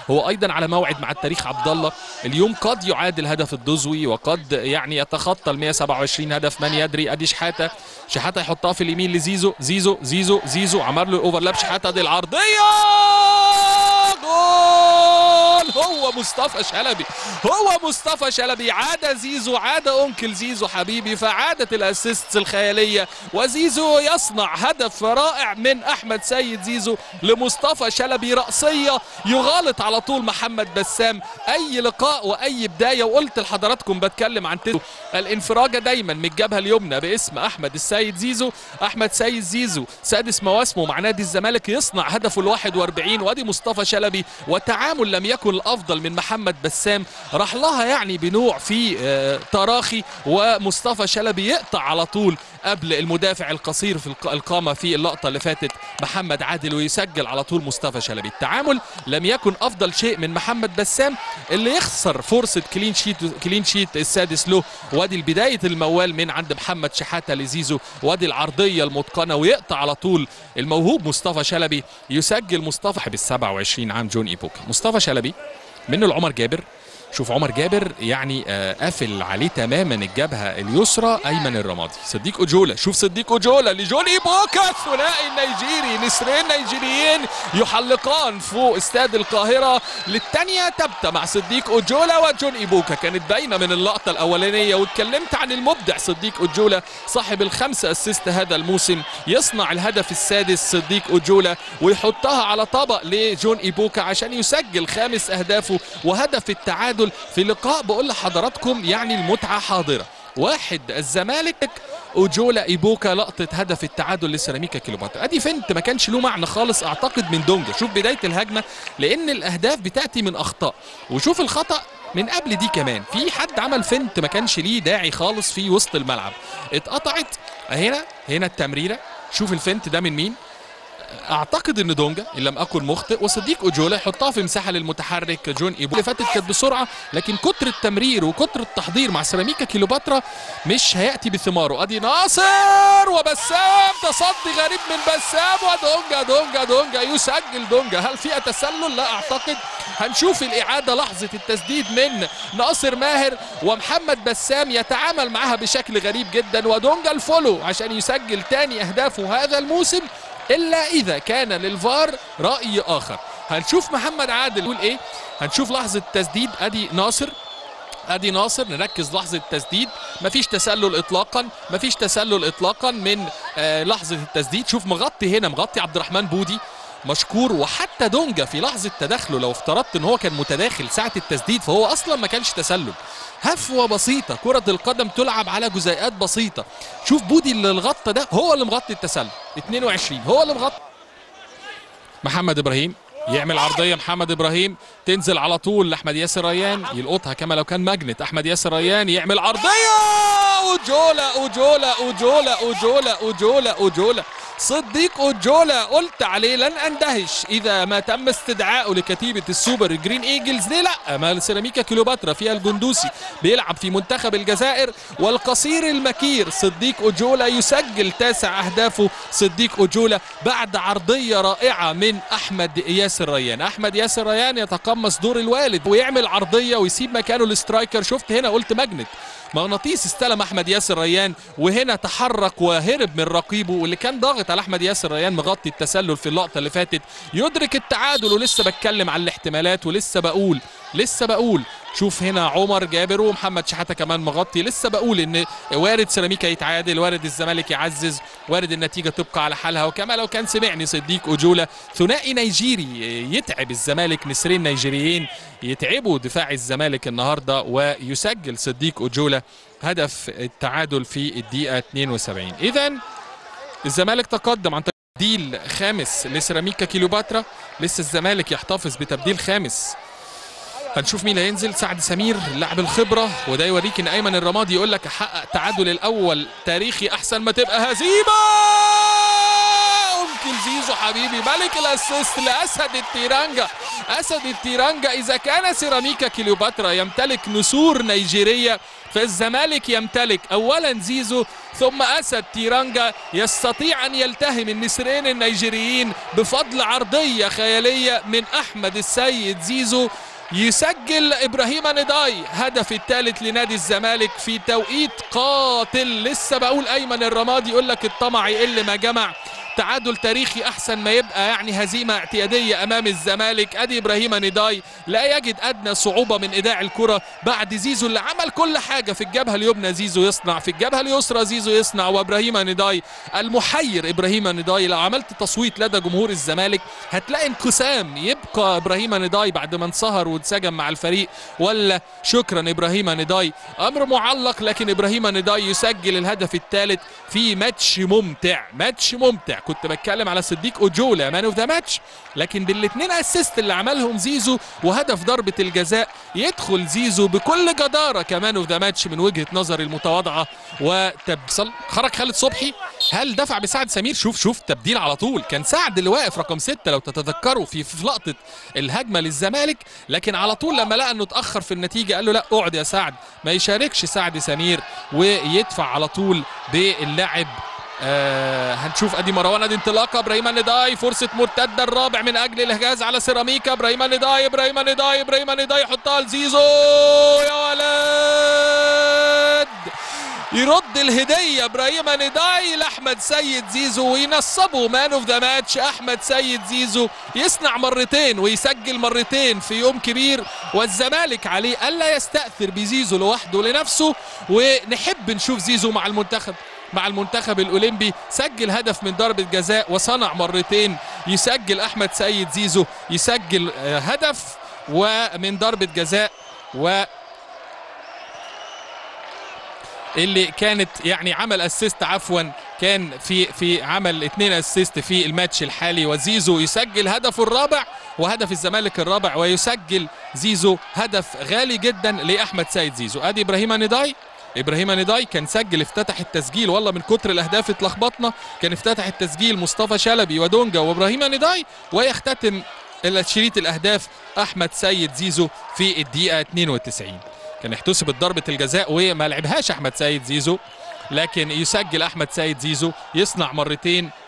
هو ايضا على موعد مع التاريخ عبد الله اليوم قد يعادل هدف الدزوي وقد يعني يتخطى ال 127 هدف من يدري ادي شحاته شحاته يحطها في اليمين لزيزو زيزو زيزو زيزو عمل له الاوفرلاب شحاته دي العرضيه جول هو مصطفى شلبي هو مصطفى شلبي عاد زيزو عاد انكل زيزو حبيبي فعادت الاسيستس الخياليه وزيزو يصنع هدف رائع من احمد سيد زيزو لمصطفى شلبي راسيه يغالط على طول محمد بسام اي لقاء واي بدايه وقلت لحضراتكم بتكلم عن تسو الانفراجه دايما من الجبهه اليمنى باسم احمد السيد زيزو احمد سيد زيزو سادس مواسمه مع نادي الزمالك يصنع هدفه ال 41 وادي مصطفى شلبي وتعامل لم يكن الافضل من محمد بسام راح لها يعني بنوع في آه، تراخي ومصطفى شلبي يقطع على طول قبل المدافع القصير في الق- القامه في اللقطه اللي فاتت محمد عادل ويسجل على طول مصطفى شلبي التعامل لم يكن افضل شيء من محمد بسام اللي يخسر فرصه كلين شيت كلين شيت السادس له وادي بدايه الموال من عند محمد شحاته لزيزو وادي العرضيه المتقنه ويقطع على طول الموهوب مصطفى شلبي يسجل مصطفى بال 27 عام جون ايبوكا مصطفى شلبي منه لعمر جابر شوف عمر جابر يعني آه، قافل عليه تماما الجبهه اليسرى ايمن الرمادي صديق اوجولا شوف صديق اوجولا لجون ايبوكا الثنائي النيجيري نسرين نيجيريين يحلقان فوق استاد القاهره للثانيه تبته مع صديق اوجولا وجون ايبوكا كانت باينه من اللقطه الاولانيه واتكلمت عن المبدع صديق اوجولا صاحب الخمسه اسيست هذا الموسم يصنع الهدف السادس صديق اوجولا ويحطها على طبق لجون ايبوكا عشان يسجل خامس اهدافه وهدف التعادل في لقاء بقول لحضراتكم يعني المتعه حاضره واحد الزمالك اوجولا ايبوكا لقطه هدف التعادل لسيراميكا كيلوباترا ادي فنت ما كانش له معنى خالص اعتقد من دونجا شوف بدايه الهجمه لان الاهداف بتاتي من اخطاء وشوف الخطا من قبل دي كمان في حد عمل فنت ما كانش ليه داعي خالص في وسط الملعب اتقطعت هنا هنا التمريره شوف الفنت ده من مين اعتقد ان دونجا ان لم اكن مخطئ وصديق اوجولا يحطها في مساحه للمتحرك جون ايبو اللي فاتت كانت بسرعه لكن كتر التمرير وكتر التحضير مع سيراميكا كيلوباترا مش هياتي بثماره ادي ناصر وبسام تصدي غريب من بسام ودونجا دونجا دونجا يسجل دونجا هل في تسلل لا اعتقد هنشوف الاعاده لحظه التسديد من ناصر ماهر ومحمد بسام يتعامل معها بشكل غريب جدا ودونجا الفولو عشان يسجل تاني اهدافه هذا الموسم الا اذا كان للفار راي اخر هنشوف محمد عادل يقول ايه هنشوف لحظه تسديد ادي ناصر ادي ناصر نركز لحظه التسديد مفيش تسلل اطلاقا مفيش تسلل اطلاقا من آه لحظه التسديد شوف مغطي هنا مغطي عبد الرحمن بودي مشكور وحتى دونجا في لحظه تدخله لو افترضت ان هو كان متداخل ساعه التسديد فهو اصلا ما كانش تسلل هفوه بسيطه كره القدم تلعب على جزيئات بسيطه شوف بودي اللي الغطى ده هو اللي مغطي التسلل 22 هو اللي مغطي محمد ابراهيم يعمل عرضيه محمد ابراهيم تنزل على طول لاحمد ياسر ريان يلقطها كما لو كان ماجنت احمد ياسر ريان يعمل عرضيه اوجولا اوجولا اوجولا اوجولا اوجولا اوجولا صديق اوجولا قلت عليه لن اندهش اذا ما تم استدعائه لكتيبه السوبر جرين ايجلز ليه لا ما سيراميكا كيلوباترا فيها الجندوسي بيلعب في منتخب الجزائر والقصير المكير صديق اوجولا يسجل تاسع اهدافه صديق اوجولا بعد عرضيه رائعه من احمد ياسر ريان احمد ياسر ريان يتقمص دور الوالد ويعمل عرضيه ويسيب مكانه الاسترايكر شفت هنا قلت ماجنت مغناطيس استلم احمد ياسر ريان وهنا تحرك وهرب من رقيبه واللي كان ضاغط على احمد ياسر ريان مغطي التسلل في اللقطه اللي فاتت يدرك التعادل ولسه بتكلم عن الاحتمالات ولسه بقول لسه بقول شوف هنا عمر جابر ومحمد شحاته كمان مغطي لسه بقول ان وارد سيراميكا يتعادل وارد الزمالك يعزز وارد النتيجه تبقى على حالها وكما لو كان سمعني صديق اوجولا ثنائي نيجيري يتعب الزمالك نسرين نيجيريين يتعبوا دفاع الزمالك النهارده ويسجل صديق اوجولا هدف التعادل في الدقيقه 72 اذا الزمالك تقدم عن تبديل خامس لسيراميكا كيلوباترا لسه الزمالك يحتفظ بتبديل خامس هنشوف مين هينزل سعد سمير اللاعب الخبره وده يوريك ان ايمن الرمادي يقول لك احقق تعادل الاول تاريخي احسن ما تبقى هزيمه انكل زيزو حبيبي ملك الاسيست لاسد التيرانجا اسد التيرانجا اذا كان سيراميكا كليوباترا يمتلك نسور نيجيريه فالزمالك يمتلك اولا زيزو ثم اسد تيرانجا يستطيع ان يلتهم النسرين النيجيريين بفضل عرضيه خياليه من احمد السيد زيزو يسجل ابراهيم نداي هدف الثالث لنادي الزمالك في توقيت قاتل لسه بقول ايمن الرمادي يقول لك الطمع يقل ما جمع تعادل تاريخي احسن ما يبقى يعني هزيمه اعتياديه امام الزمالك ادي ابراهيم نداي لا يجد ادنى صعوبه من ايداع الكره بعد زيزو اللي عمل كل حاجه في الجبهه اليمنى زيزو يصنع في الجبهه اليسرى زيزو يصنع وابراهيم نداي المحير ابراهيم نداي لو عملت تصويت لدى جمهور الزمالك هتلاقي انقسام يبقى ابراهيم نداي بعد ما انصهر واتسجن مع الفريق ولا شكرا ابراهيم نداي امر معلق لكن ابراهيم نداي يسجل الهدف الثالث في ماتش ممتع ماتش ممتع كنت بتكلم على صديق اوجولا مان اوف ذا ماتش لكن بالاثنين اسيست اللي عملهم زيزو وهدف ضربه الجزاء يدخل زيزو بكل جداره كمان اوف ذا ماتش من وجهه نظري المتواضعه وتبصل خرج خالد صبحي هل دفع بسعد سمير شوف شوف تبديل على طول كان سعد اللي واقف رقم ستة لو تتذكروا في في لقطه الهجمه للزمالك لكن على طول لما لقى انه اتاخر في النتيجه قال له لا اقعد يا سعد ما يشاركش سعد سمير ويدفع على طول باللاعب آه هنشوف ادي مروان ادي انطلاقه ابراهيم النداي فرصه مرتده الرابع من اجل الحجاز على سيراميكا ابراهيم النداي ابراهيم النداي ابراهيم النداي يحطها لزيزو يا ولد يرد الهديه ابراهيم نداي لاحمد سيد زيزو وينصبه مان اوف ذا ماتش احمد سيد زيزو يصنع مرتين ويسجل مرتين في يوم كبير والزمالك عليه الا يستاثر بزيزو لوحده لنفسه ونحب نشوف زيزو مع المنتخب مع المنتخب الاولمبي سجل هدف من ضربه جزاء وصنع مرتين يسجل احمد سيد زيزو يسجل هدف ومن ضربه جزاء و اللي كانت يعني عمل اسيست عفوا كان في في عمل اثنين اسيست في الماتش الحالي وزيزو يسجل هدفه الرابع وهدف الزمالك الرابع ويسجل زيزو هدف غالي جدا لاحمد سيد زيزو ادي ابراهيم نداي ابراهيم نداي كان سجل افتتح التسجيل والله من كتر الاهداف اتلخبطنا كان افتتح التسجيل مصطفى شلبي ودونجا وابراهيم نداي ويختتم شريط الاهداف احمد سيد زيزو في الدقيقه 92 كان احتسبت ضربه الجزاء وما لعبهاش احمد سيد زيزو لكن يسجل احمد سيد زيزو يصنع مرتين